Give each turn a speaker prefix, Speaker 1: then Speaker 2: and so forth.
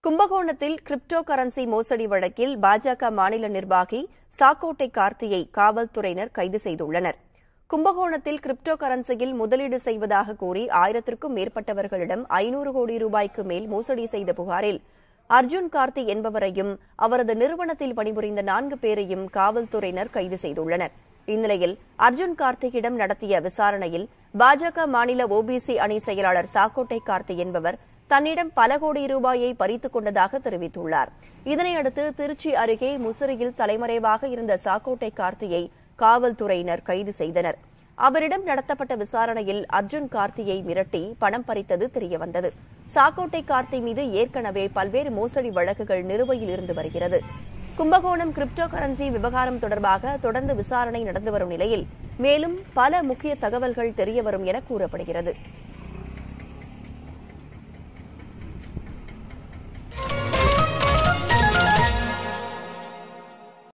Speaker 1: கும்பகோணத்தில் crypto currency மோசடி வழக்கில் பாஜக மாநில நிர்வாகி சாக்கோட்டை கார்த்தியை காவல்துறையினர் கைது செய்துள்ளனர் கும்பகோணத்தில் கிரிப்டோ கரன்சியில் முதலீடு செய்வதாக கூறி ஆயிரத்திற்கும் மேற்பட்டவர்களிடம் ஐநூறு கோடி ரூபாய்க்கு மேல் மோசடி செய்த புகாரில் அர்ஜுன் கார்த்தி என்பவரையும் அவரது நிறுவனத்தில் பணிபுரிந்த நான்கு பேரையும் காவல்துறையினர் கைது செய்துள்ளனர் இந்நிலையில் அர்ஜுன் கார்த்திகிடம் நடத்திய விசாரணையில் பாஜக மாநில ஓபிசி அணி செயலாளர் சாக்கோட்டை கார்த்தி என்பவர் தன்னிடம் பல கோடி ரூபாயை பறித்துக் கொண்டதாக தெரிவித்துள்ளார் இதனையடுத்து திருச்சி அருகே முசிறியில் தலைமறைவாக இருந்த சாக்கோட்டை கார்த்தியை காவல்துறையினர் கைது செய்தனர் அவரிடம் நடத்தப்பட்ட விசாரணையில் அர்ஜுன் கார்த்தியை மிரட்டி பணம் பறித்தது தெரியவந்தது சாக்கோட்டை கார்த்தி மீது ஏற்கனவே பல்வேறு மோசடி வழக்குகள் நிலுவையில் இருந்து வருகிறது கும்பகோணம் கிரிப்டோ கரன்சி விவகாரம் தொடர்பாக தொடர்ந்து விசாரணை நடந்து வரும் நிலையில் மேலும் பல முக்கிய தகவல்கள் தெரியவரும் என கூறப்படுகிறது